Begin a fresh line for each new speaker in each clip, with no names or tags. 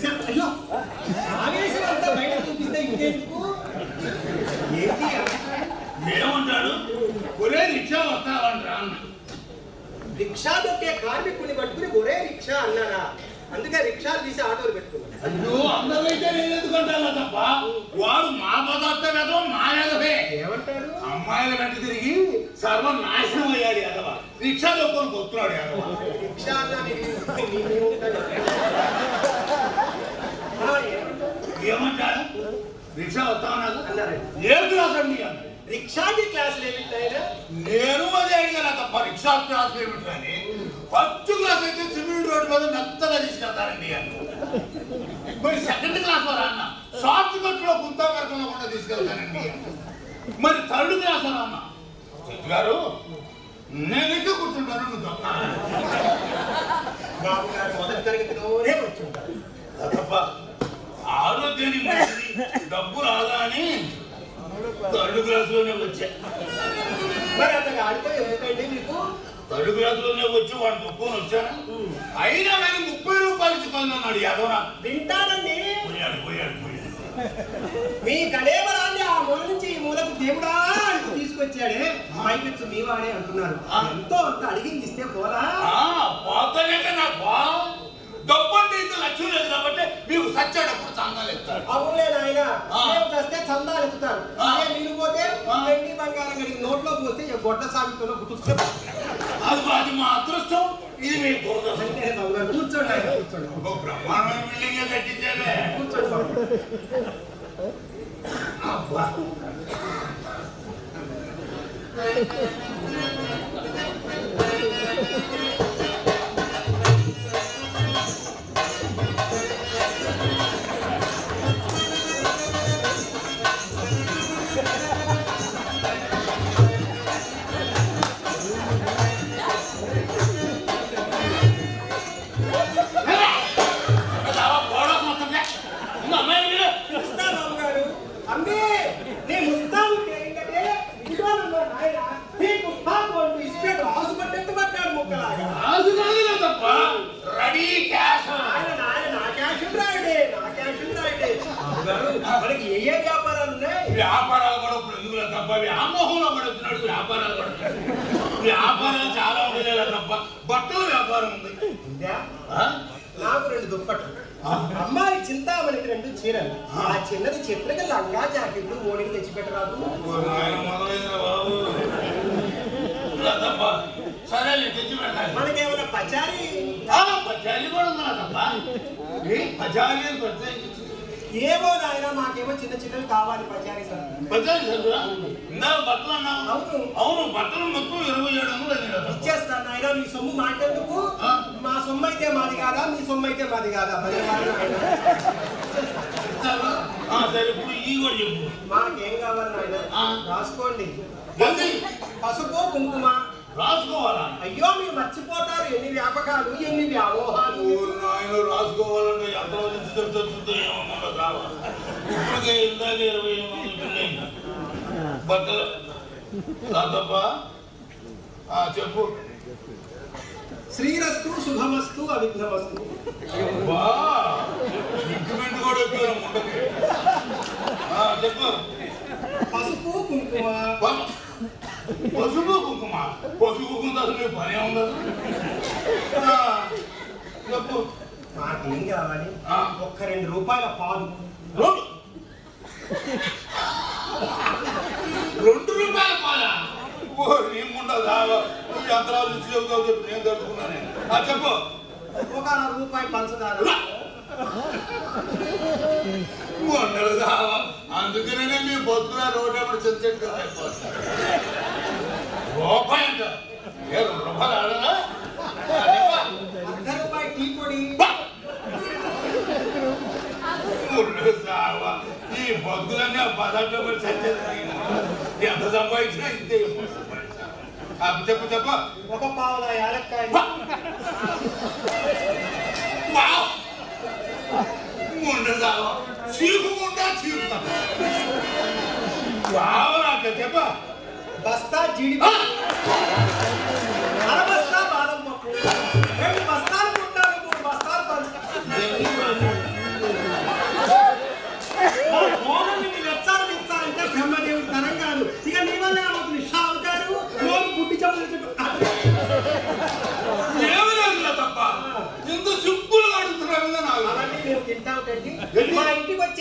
ఆవేశం అయ్యో ఆవేశం అంతా బయట చూపిస్తే ఇంకెందుకు ఏంటి
ఏమంటాడు ఒరే రిక్షా వస్తావంటరా అన్న
రిక్షా దొక్కే కార్మికుని పట్టుకుని ఒరే రిక్షా అన్నారా అందుకే రిక్షాలు తీసి ఆటోలు పెట్టుకున్నాను
అయ్యో అందరైతే నేను ఎందుకంటాను తప్ప వాడు మా పదార్థ వేదం మా వేదమే
ఏమంటాడు
అమ్మాయిల వెంట తిరిగి సర్వం నాశనం అయ్యాడు యాదవ రిక్షా దొక్కని కొట్టున్నాడు యాదవ
రిక్షా అన్నా నీకు- నీకేముంటాడు? ఆ, ఏమంటాడు?
ఏమంటాడు రిక్షా వస్తామన్నాడు
అన్నారండి
ఏ క్లాస్ అండి అన్నాడు
రిక్షాకి క్లాసులు ఏమిటాయినా
నేను అదే అడిగాను తప్ప రిక్షా క్లాస్ ఏమిటని ఫస్ట్ క్లాస్ అయితే సిమెంట్ రోడ్ మీద మెత్తగా తీసుకెళ్తారండి అన్న మరి సెకండ్ క్లాస్ వారా అన్న షార్ట్ కట్ లో గుంతా కరకుండా తీసుకెళ్తానండి అన్న మరి థర్డ్ క్లాస్ వారా అన్న చెట్టు గారు నేను ఇంకా కూర్చుంటాను నువ్వు తప్ప
బాబు గారు మొదటి తరగతిలోనే కూర్చుంటారు
తప్ప ఆరోగ్యాన్ని మంచిది డబ్బు రాదా అని థర్డ్ క్లాస్ లోనే వచ్చా
మరి అతను ఆడితో ఏమిటండి మీకు
థర్డ్ క్లాస్ లోనే వచ్చి వాడు తక్కువ వచ్చాను అయినా కానీ ముప్పై రూపాయలు ఇచ్చుకున్నాడు యాదవరా
వింటానండి
పోయాడు పోయాడు పోయాడు
మీ కళేవరాన్ని ఆ మూల నుంచి ఈ మూలకు దేవుడా అంటూ తీసుకొచ్చాడే పైపెచ్చు మీ వాడే అంటున్నారు ఎంతో అంత అడిగింది ఇస్తే పోరా
ఆ, పోతానే నాకు బా డబ్బు అంటే ఇంత లక్ష్యం లేదు కాబట్టి మీకు సచ్చాడప్పుడు సంఘాలు ఎత్తాడు
అవునులే నాయన
ఆ.
మేము చస్తే చందాలు ఎత్తుతారు
ఆ.
అదే మీరు పోతే
ఆ.
వెండి బంగారం గడికి నోట్లో పోస్తే ఇక గొడ్డ సాగుతున్న గుర్తుస్తే
అది అది మా అదృష్టం ఇది మీ దురదృష్టం
అంటే బాబు గారు కూర్చోండి ఆయన కూర్చోండి
ఒక బ్రహ్మాండమైన బిల్డింగ్ కట్టించాలే
కూర్చోండి బాబు
అబ్బా దావా పోవడం మొత్తంగా ఇంకా అమ్మాయి మీరు
వస్తా బాబు గారు అమ్మే నేను వస్తాను ఏంటంటే ఇదిగోనమ్మా నాయన నీకు పాపం అంటూ ఇస్తే రాసు పట్టెత్తు పట్టాడు ముక్కలాగా
రాజు కాదులే తప్ప రెడీ క్యాష్
ఆయన నాయన నా క్యాష్ రాయుడే నా క్యాష్ రాయుడే బాబు గారు మనకి ఏ ఏ వ్యాపారాలు ఉన్నాయి
వ్యాపారాలు కూడా ఇప్పుడు ఎందుకులే తప్ప వ్యామోహంలో పడుతున్నాడు వ్యాపారాలు కూడా వ్యాపారాలు చాలా ఉండేలా తప్ప బట్టల వ్యాపారం ఉంది
ఉందా?
ఆ?
నాకు రెండు దుప్పట్లు అమ్మాయి చింతామణికి రెండు చీరలు ఆ చిన్నది చిత్రకి లంగా జాకెట్లు ఓడికి తెచ్చిపెట్టరాదు
ఓ నాయన మొదలైందిరా బాబు ఇలా తప్ప సరేలే తెచ్చి పెట్టాలి
మనకేమైనా పచారీ
పచారీ కూడా ఉందా తప్ప ఏ పచారీ అని ప్రత్యేకించి
ఏమో నాయన మాకేమో చిన్న చిన్నవి కావాలి పచారీ సార్
పచారీ సరుకులా ఇందాక బట్టలు అన్నావు
అవును.
అవును బట్టలు మొత్తం ఇరవై ఏడు వందలు అయింది కదా
ఇచ్చేస్తాను నాయన మీ సొమ్ము మాట్లాడేందుకు
ఆ.
మా సొమ్ము అయితే మాది కాదా మీ సొమ్ము అయితే మాది కాదా మరి వాడు నాయన.
ఇస్తావా? ఆ, సరే ఇప్పుడు ఈ కూడా చెప్పు
మాకేం కావాలి నాయన
ఆ.
రాసుకోండి
జల్దీ
పసుపు కుంకుమ
రాసుకోవాలా
అయ్యో మీరు మర్చిపోతారు ఎన్ని వ్యాపకాలు ఎన్ని వ్యామోహాలు
ఊరు నాయన రాసుకోవాలంటే ఎంత మంది చెప్తుందో ఏమన్నా కావా ఇప్పటికే ఇందాక ఇరవై ఎనిమిది మంది పిల్లలు బట్టలు రాదప్ప ఆ, చెప్పు
శ్రీరస్తు శుభమస్తు అవిఘ్నమస్తు
అబ్బా ఇంక్రిమెంట్ కూడా వచ్చారు ముందుకి ఆ, చెప్పు
పసుపు కుంకుమ
ప- పసుపు కుంకుమ పసుపు కుంకుమ అసలు మీ పనే ఉండదు ఆ, చెప్పు
మాకేం కావాలి
ఆ.
ఒక్క రెండు రూపాయల పాలు
రెండు రెండు రూపాయల పాల ఓ ఏముండదు నువ్వు యంత్రాలు ఇచ్చి చెబుతావు చెప్పు నేను తట్టుకున్నానే ఆ చెప్పు
ఒక రూపాయి పంచదార
ఉండదు కావా అందుకనే మీ బతుకుల రోడ్డు ఎప్పుడు చెట్టు రూపాయి అంట ఏ రెండు రూపాయలు ఆడదా
అర్ధ రూపాయి టీ పొడి
ఉండదు కావా ఈ బతుకులన్నీ ఆ పదార్థం మరి చచ్చేది ఎంత సంపాదించినా ఇంతే ఆ, చెప్పు చెప్పు
ఒక పావుల యాలక్కాయ
వావ్! ఉండదావా చీకుకుంటా చీకుతా వావరాక చెప్ప
బస్తా జీడిపప్పు అర బస్తా బాదం పప్పు రెండు బస్తాలు కుట్టాలు మూడు బస్తాలు పంచదార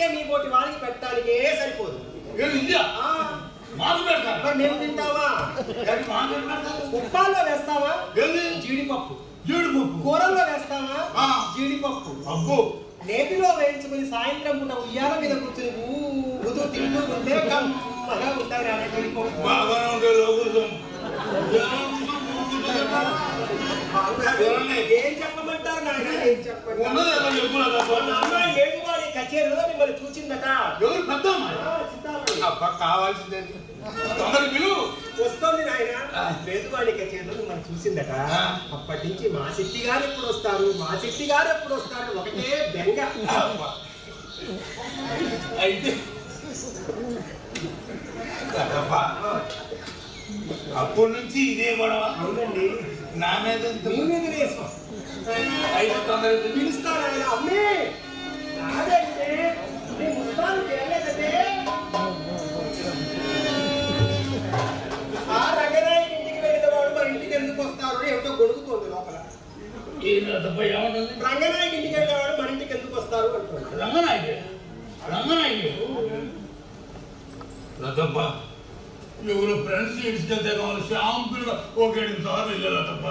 ఇచ్చే మీ పోటీ వాడికి పెట్టడానికే సరిపోదు
ఏం ఇయ్యా
ఆ,
మాకు పెడతారు
మరి మేము తింటావా
కానీ మాకు ఏం పెడతారు
ఉప్పాల్లో వేస్తావా
ఏంది
జీడిపప్పు
జీడిపప్పు
కూరల్లో వేస్తావా
ఆ.
జీడిపప్పు
అబ్బో
నేతిలో వేయించుకుని సాయంత్రం పూట ఉయ్యాల మీద కూర్చుని ఊగుతూ తింటూ ఉంటే కమ్మగా ఉంటాయి రానే జీడిపప్పు
బాగానే ఉంటే లోకులు
బాగుంది. ఏం చెప్పమంటారు నాయన ఏం చెప్పండి
ఉన్నది ఏదో చెప్పులా తప్ప.
మొన్న అమ్మాయి ఏడువాడి కచేరీలో మిమ్మల్ని చూసిందట
ఎవరు పెద్ద అమ్మాయి?
ఆ, చిత్తామణి.
అబ్బా కావాల్సిందే తొందర పిలువు
వస్తోంది నాయన
ఆ.
వేదువాడి కచేరీలో మిమ్మల్ని చూసిందట
ఆ.
అప్పటి నుంచి మా శెట్టి గారు ఎప్పుడు వస్తారు మా శెట్టి గారు ఎప్పుడు వస్తారు ఒకటే బెంగ
అబ్బా. అయితే కదబ్బా. అప్పటి నుంచి ఇదే గొడవ
అవునండి
నా మీద ఎంత
మీ మీద వేసుకో
అయితే తొందర పిలువు.
పిలుస్తాను ఆయన అమ్మే రాదంటే నీ ముస్తాను చేయలేదంటే ఆ రంగనాయకి ఇంటికి వెళ్ళిన వాడు మరి ఇంటికి ఎందుకు వస్తారు అని ఏమిటో గొడుగుతోంది లోపల
ఏం లేదబ్బా, ఏమంటుంది
రంగనాయకి ఇంటికి వెళ్ళేవాడు మన ఇంటికి ఎందుకు వస్తారు అంటున్నాడు
రంగనాయకి రంగనాయకి లతప్ప ఎవరు ఫ్రెండ్స్ ఇడిచికెళ్తే కావాలి షాంపుల్గా ఒకటి సార్లు వెళ్ళారు లతప్ప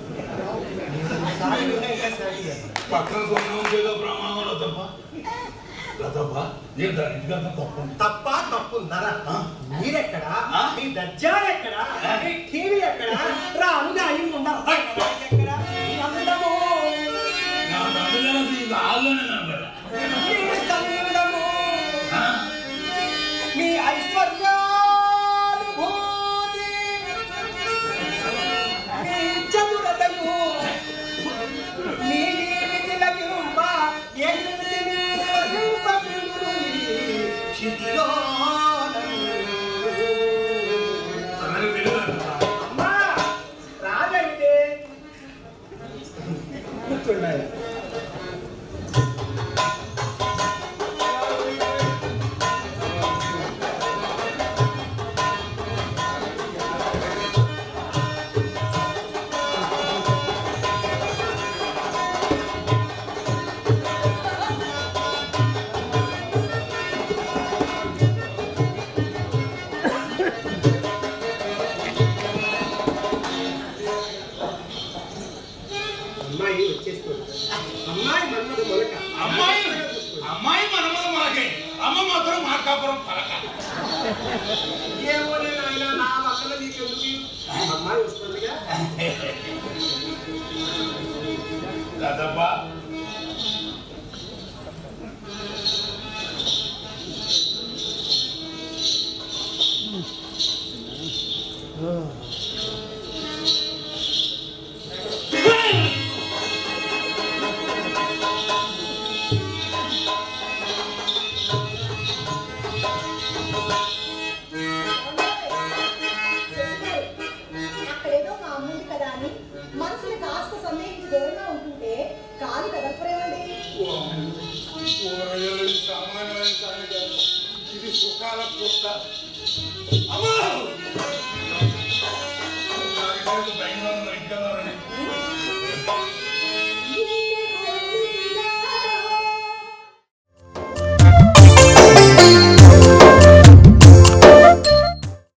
సాయి వినాయక సాయి గారు.
పక్కన కొన్నాం ఏదో ప్రమాదం లతప్ప లతప్ప నేను దాని ఇంటికి వెళ్తాను తప్ప
తప్ప తప్పు నర
ఆ?
మీరెక్కడ
ఆ?
మీ దర్జా ఎక్కడ మీ టీవీ ఎక్కడ రానుగా అయి ఉన్నారు ఎక్కడ మీ అందము
నా తండ్రి ఇంకా హాల్లోనే కనబడ
మీ చందము
ఆ?
మీ ఐశ్వర్యానుభూతి మీ చతురతము మీ విలకింప ఎగిరి
తనని పిలవలేదు.
అమ్మా రాదంటే కూర్చున్నాయి అమ్మాయి వచ్చేస్తుంది అమ్మాయి మన్మడు మొలక
అమ్మాయి అమ్మాయి మనమది మనకే అమ్మ మాత్రం మార్కాపురం పలక
ఏమోనే నాయన నా పక్కన నీకెందుకు అమ్మాయి వస్తుందిగా
కదబ్బా
అక్కడేదో మా అమ్ముంది కదా అని మనసుని కాస్త సందేహించి దూరంగా ఉంటుంటే కాలు కదపరేమండి
కూరగాయలు సామాన్యమైన సామి కాదు. ఇది సుఖాల పుట్ట